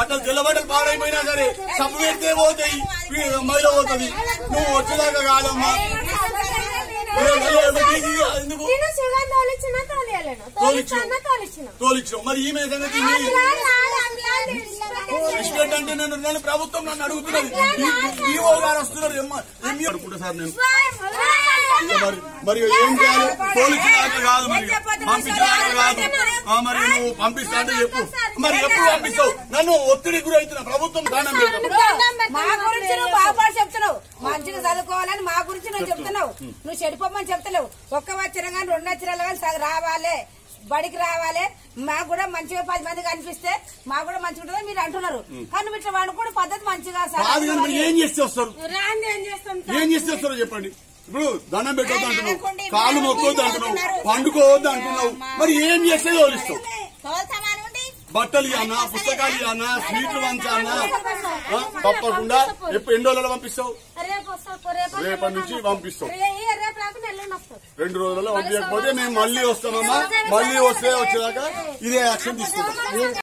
బట్టలు తెల్ల బట్టలు పాడైపోయినా సరే సబ్బు పెడితే పోతాయి మైలో పోతుంది నువ్వు వచ్చేదాకా కాదమ్మా ఏ, మళ్ళీ ఎవరు తీసి ఎందుకు నేను సుగం తోలిచ్చిన తోలియలేను తోలిచ్చిన తోలిచ్చిన తోలిచ్చావు మరి ఈమె సంగతి నీ- రెస్పెక్ట్ అంటే నన్ను నన్ను ప్రభుత్వం నన్ను అడుగుతున్నది ఈఓ గారు వస్తున్నారు ఎమ్మ- ఎమ్మె అనుకుంటా సార్ నేను మరి మరి ఏం చేయాలి తోలిచ్చినాక కాదు మరి పంపించినాక కాదు ఆ, మరి నువ్వు పంపిస్తా అంటే చెప్పు మరి ఎప్పుడు పంపిస్తావు నన్ను ఒత్తిడి గురి అవుతున్నా ప్రభుత్వం దానం పెడతాం మా గురించి నువ్వు బాగుపడి చెప్తున్నావు మంచిగా చదువుకోవాలని మా గురించి నువ్వు చెప్తున్నావు నువ్వు చెడిపోమని చెప్తలేవు ఒక్క వచ్చిన కానీ రెండు వచ్చిన కానీ సగం రావాలి బడికి రావాలి మాకు కూడా మంచిగా పది మంది కనిపిస్తే మాకు కూడా మంచిగా ఉంటుందని మీరు అంటున్నారు కానీ నువ్వు ఇట్లా వండుకోవడం పద్ధతి మంచిగా సార్ కాదు కానీ మరి ఏం చేస్తే వస్తారు రాంది ఏం చేస్తాం ఏం చేస్తే వస్తారో చెప్పండి ఇప్పుడు దండం పెట్టొద్దు అంటున్నావు కాలు మొక్కొద్దు అంటున్నావు పండుకోవద్దు అంటున్నావు మరి ఏం చేస్తే తోలిస్తావు బట్టలు ఇవ్వనా పుస్తకాలు ఇవ్వనా స్వీట్లు పంచానా ఆ, తప్పకుండా ఎప్పుడు ఎన్ని రోజులలో పంపిస్తావు రేపు వస్తా రేపు రేపటి నుంచి పంపిస్తావు రే- రేపు రాకుండా ఎల్లుండి వస్తారు రెండు రోజులలో పంపించకపోతే మేము మళ్ళీ వస్తామమ్మా మళ్ళీ వస్తే వచ్చేదాకా ఇదే యాక్షన్ తీసుకుంటాం